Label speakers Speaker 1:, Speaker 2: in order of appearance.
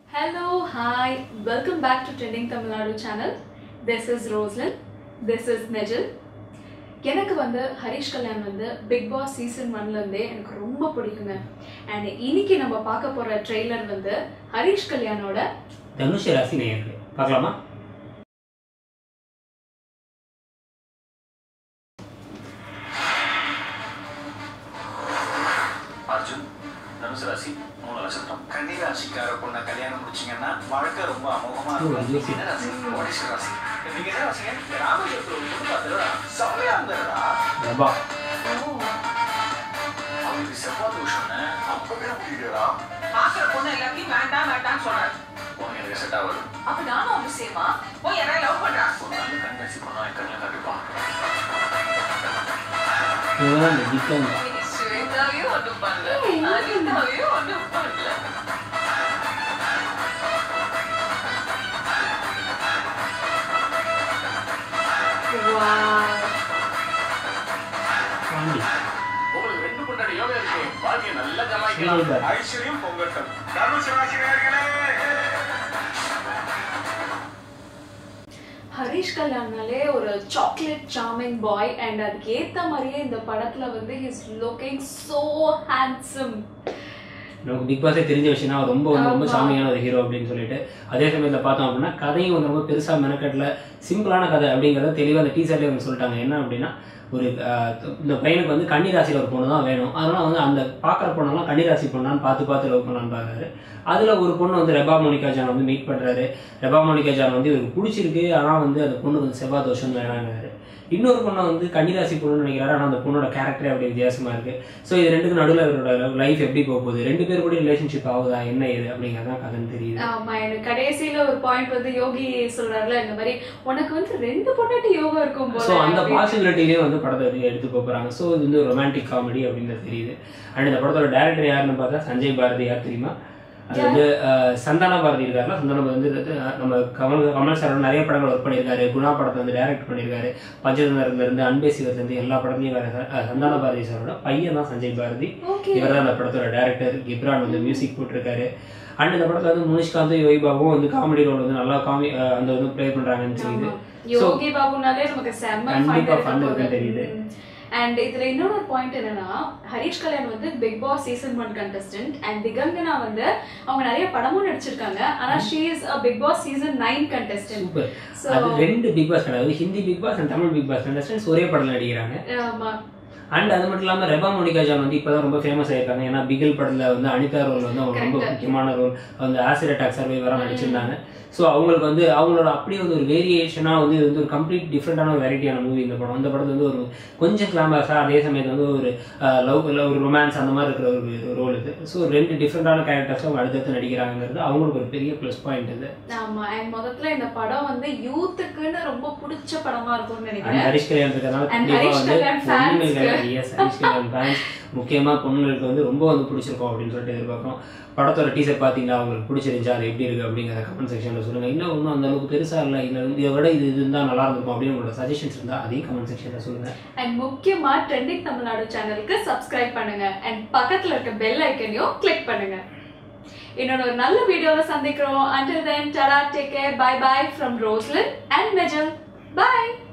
Speaker 1: Hello, hi, welcome back to Trending Tamil Nadu channel. This is Roslyn. This is Nejil. எனக்கு வந்து ஹரிஷ் கல்யாண் வந்து Bigg Boss season ஒன்லேருந்தே எனக்கு ரொம்ப பிடிக்குங்க அண்ட் இன்னைக்கு நம்ம பார்க்க போகிற ட்ரெய்லர் வந்து ஹரிஷ் கல்யாணோட
Speaker 2: தனுஷ் ராசி நேயர்களே பார்க்கலாமா
Speaker 3: அர்ஜுன் தனுசு ராசி மூணு நட்சத்திரம் கன்னி ராசிக்கார பொண்ணை கல்யாணம் முடிச்சீங்கன்னா வாழ்க்கை ரொம்ப அமோகமா
Speaker 2: ஓ, அது
Speaker 3: இருக்கும் என்ன ராசி ஓடிஷ ராசி நீங்க என்ன ராசிங்க ராமஜெயத்துல ஒரு பொண்ணு பார்த்தா செம்மையா இருந்தாடா
Speaker 2: ரபா
Speaker 3: அவங்களுக்கு செவ்வாய் தோஷம்னு அப்பவே முடியலடா
Speaker 4: பாக்குற பொண்ணு எல்லாத்தையும் வேண்டாம் வேண்டாம்னு சொல்றாரு
Speaker 3: உனக்கு எனக்கு செட் ஆகுது
Speaker 4: அப்ப நானும் அவங்க சேமா போய் யாராவது லவ் பண்றா
Speaker 3: ஒரு நல்ல கண்காட்சி பண்ணா என் கண்ணில் காட்டுப்பான்
Speaker 2: இதுதான் இந்த டிக்ளைன்
Speaker 4: இன்னைக்கு ஸ்வேதாவே ஒண்ணும் பண்ணல அனிதாவே ஒண்ணும் பண்ணல
Speaker 1: wow.
Speaker 2: பாண்டி
Speaker 3: உங்களுக்கு ரெண்டு கொண்டாடி யோகா இருக்கு வாழ்க்கையை நல்லா
Speaker 2: சீரியல் பாரு.
Speaker 3: ஐஸ்வர்யம் பொங்கட்டும் தனுசு ராசி நேயர்களே
Speaker 1: ஹரிஷ் கல்யாண்னாலே ஒரு சாக்லேட் சார்மிங் பாய் அண்ட் அதுக்கு ஏத்த மாதிரியே இந்த படத்துல வந்து ஹிஸ் லுக்கிங் சோ ஹேண்ட்ஸம்
Speaker 2: நமக்கு பிக் பாஸே தெரிஞ்ச விஷயம் தான் அவர் ரொம்ப வந்து ரொம்ப
Speaker 1: ஆமா.
Speaker 2: சாமியான ஒரு ஹீரோ அப்படின்னு சொல்லிட்டு அதே சமயத்தில் பார்த்தோம் அப்படின்னா கதையும் வந்து ரொம்ப பெருசாக மெனக்கட்டல சிம்பிளான கதை அப்படிங்கிறத தெளிவாக அந்த டீசர்லேயே வந்து சொல்லிட்டாங்க என்ன அப்படின்னா ஒரு ஆஹ், இந்த பையனுக்கு வந்து கன்னிராசியில் ஒரு பொண்ணு தான் வேணும் அதனால் வந்து அந்த பார்க்குற பொண்ணெல்லாம் கன்னிராசி பொண்ணான்னு பார்த்து பார்த்து லவ் பண்ணலான்னு பார்க்குறாரு அதில் ஒரு பொண்ணு வந்து ரெபா மோனிகா ஜான் வந்து மீட் பண்ணுறாரு ரெபா மோனிகா ஜான் வந்து இவருக்கு பிடிச்சிருக்கு ஆனால் வந்து அந்த பொண்ணு வந்து செவ்வாய் தோஷம் வேணாங்கிறாரு இன்னொரு பொண்ணை வந்து கன்னிராசி பொண்ணுன்னு நினைக்கிறாரு ஆனால் அந்த பொண்ணோட கேரக்டரே அப்படி வித்தியாசமா இருக்கு ஸோ இது ரெண்டுக்கு நடுவில் இவரோட லைஃப் எப்படி போக போகுது ரெண்டு பேர் கூட ரிலேஷன்ஷிப் ஆகுதா என்ன ஏது அப்படிங்கிறதான் கதைன்னு தெரியுது
Speaker 1: ஆமா எனக்கு கடைசியில ஒரு பாயிண்ட் வந்து யோகி சொல்றாருல இந்த மாதிரி உனக்கு வந்து ரெண்டு பொண்டாட்டி யோகா இருக்கும்
Speaker 2: ஸோ
Speaker 1: போல
Speaker 2: அந்த
Speaker 1: அப்படின்னு.
Speaker 2: பாசிபிலிட்டிலேயே வந்து படத்தை வந்து எடுத்து போகிறாங்க ஸோ இது வந்து ரொமான்டிக் காமெடி அப்படின்றது தெரியுது அண்ட் இந்த படத்தோட டேரக்டர் யாருன்னு பார்த்தா சஞ்சய் பாரதி யார் தெரியுமா அது வந்து அஹ், சந்தான பாரதி இருக்காருல சந்தான பாரதி வந்து அஹ், நம்ம கமல் கமல் சார் நிறைய படங்கள் ஒர்க் பண்ணியிருக்காரு குணா படத்தை வந்து டைரக்ட் பண்ணியிருக்காரு பஞ்சதந்திரத்துல இருந்து அன்பே சிவத்திலிருந்து எல்லா படத்துலையும் வேற சார் அஹ், சந்தான பாரதி சாரோட பையன் தான் சஞ்சய் பாரதி
Speaker 1: Okay.
Speaker 2: இவர் தான் அந்த படத்தோட டேரக்டர் கிப்ரான் வந்து மியூசிக் போட்டிருக்காரு அண்ட் இந்த படத்துல வந்து முனிஷ்காந்த் யோகி பாபுவும் வந்து காமெடி ரோல் வந்து நல்லா காமி அஹ், அந்த வந்து ப்ளே பண்றாங்கன்னு தெரியுது
Speaker 1: ஆமா. யோகி பாபுனாலே நமக்கு செம்ம
Speaker 2: கண்டிப்பா
Speaker 1: fun
Speaker 2: fun
Speaker 1: இருக்க
Speaker 2: இருக்குன்னு தெரியுது.
Speaker 1: அண்ட் இதுல இன்னொரு பாயிண்ட் என்னன்னா ஹரிஷ் கல்யாண் வந்து Bigg Boss season one contestant and Digangana வந்து அவங்க நிறைய படமும் நடிச்சிருக்காங்க ஆனா she is a Bigg Boss season nine contestant
Speaker 2: super
Speaker 1: So,
Speaker 2: அது ரெண்டு பிக் பாஸ் கிடையாது Hindi Bigg Boss and Tamil Bigg Boss contestants ஒரே படத்துல நடிக்கிறாங்க
Speaker 1: ஆமா
Speaker 2: அண்ட் அது மட்டும் இல்லாம ரெபா மோனிகா ஜான் வந்து இப்பதான் ரொம்ப ஃபேமஸ் ஆயிருக்காங்க ஏன்னா பிகில் படத்துல வந்து அனிதா ரோல் வந்து அவங்க ரொம்ப
Speaker 1: Correct.
Speaker 2: முக்கியமான ரோல் அந்த ஆசிட் அட்டாக் சர்வைவரா நடிச்சிருந்தாங்க ஸோ அவங்களுக்கு வந்து அவங்களோட அப்படியே வந்து ஒரு வேரியேஷனா வந்து இது வந்து ஒரு கம்ப்ளீட் டிஃப்ரெண்டான ஒரு வெரைட்டியான மூவி இந்த படம் இந்த படத்துல வந்து ஒரு கொஞ்சம் கிளாமரஸா அதே சமயத்துல வந்து ஒரு லவ் ஒரு ரொமான்ஸ் அந்த மாதிரி இருக்கிற ஒரு ரோல் இது ஸோ ரெண்டு டிஃப்ரெண்டான கேரக்டர்ஸ் அவங்க அடுத்தடுத்து நடிக்கிறாங்கிறது அவங்களுக்கு ஒரு பெரிய ப்ளஸ் பாயிண்ட் இது
Speaker 1: ஆமா அண்ட் முதல்ல இந்த படம் வந்து யூத்துக்குன்னு ரொம்ப பிடிச்ச படமா இருக்கும்னு
Speaker 2: அண்ட்
Speaker 1: நினைக்கிறேன்
Speaker 2: ஹரிஷ் கல்யாண் இருக்கிறதுனால
Speaker 1: And
Speaker 2: கண்டிப்பா
Speaker 1: ஹரிஷ்
Speaker 2: வந்து
Speaker 1: கல்யாண் fans
Speaker 2: பொண்ணுங்களுக்கு எஸ் ஹரிஷ் கல்யாண் ஃபேன்ஸ் முக்கியமா பொண்ணுங்களுக்கு வந்து ரொம்ப வந்து பிடிச்சிருக்கும் அப்படின்னு சொல்லிட்டு எதிர்பார்க்குறோம் படத்தோட டீசர் பார்த்தீங்கன்னா அவங்களுக்கு பிடிச்சிருந்துச்சா அது எப்படி இருக்கு அப்படிங்கிற கமெண்ட் செக்ஷனில் சொல்லுங்க இல்லை ஒன்றும் அந்த அளவுக்கு பெருசா இல்லை இல்லை இதை விட இது இது இருந்தால் நல்லா இருந்திருக்கும் அப்படின்னு உங்களோட சஜஷன்ஸ் இருந்தால் அதையும் கமெண்ட் செக்ஷனில் சொல்லுங்க
Speaker 1: அண்ட் முக்கியமா ட்ரெண்டிங் தமிழ்நாடு சேனலுக்கு சப்ஸ்கிரைப் பண்ணுங்க அண்ட் பக்கத்துல இருக்க பெல் ஐக்கனையும் கிளிக் பண்ணுங்க இன்னொரு ஒரு நல்ல வீடியோல சந்திக்கிறோம் until then tata take care bye bye from Roslin and Mejal by